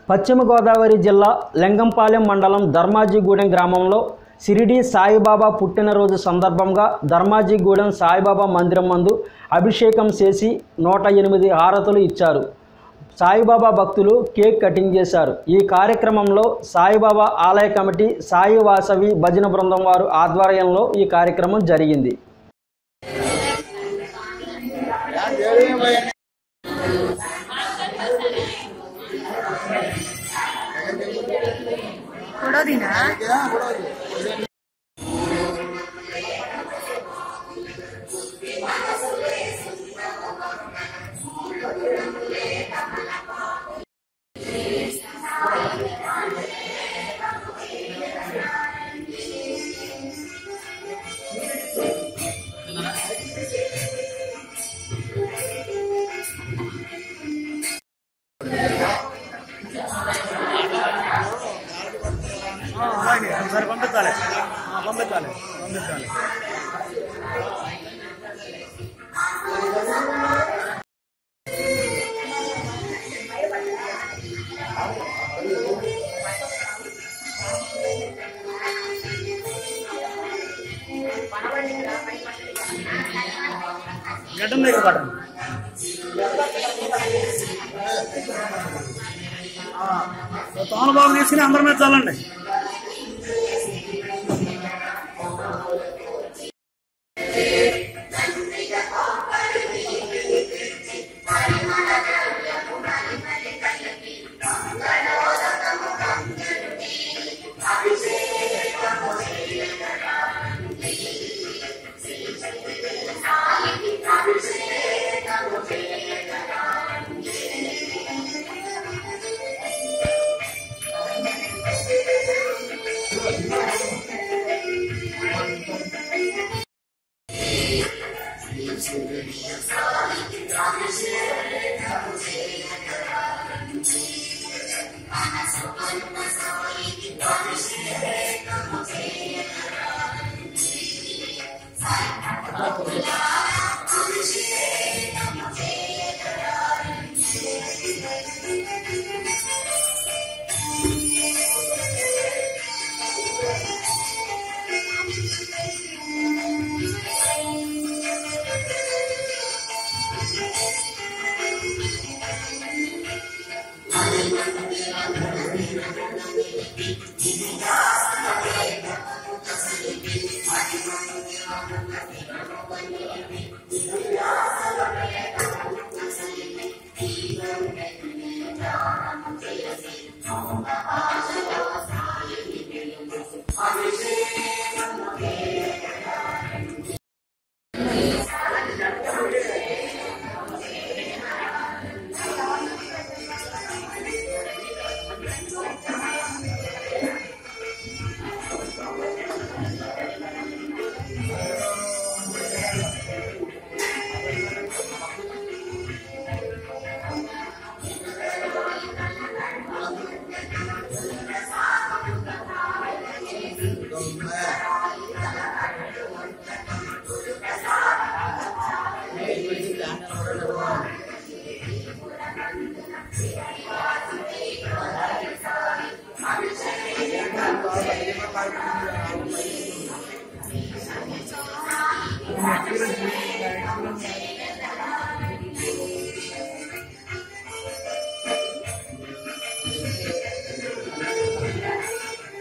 పశ్చిమ గోదావరి జిల్లా లింగంపాలెం మండలం ధర్మాజిగూడెం గ్రామంలో సిరిడి సాయిబాబా పుట్టినరోజు సందర్భంగా ధర్మాజిగూడెం సాయిబాబా మందిరం మందు అభిషేకం చేసి నూట ఎనిమిది హారతులు ఇచ్చారు సాయిబాబా భక్తులు కేక్ కటింగ్ చేశారు ఈ కార్యక్రమంలో సాయిబాబా ఆలయ కమిటీ సాయి వాసవి భజన బృందం వారు ఆధ్వర్యంలో ఈ కార్యక్రమం జరిగింది ಕೊಡೋದಿನ సరే పంపించాలి పంపించాలి పంపించాలి గడ్డం దగ్గర పట్టండి తోన బాబు తీసుకుని అందరి మీద చాలండి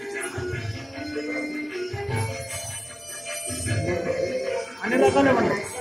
అన్ని రకాలు ఇవ్వండి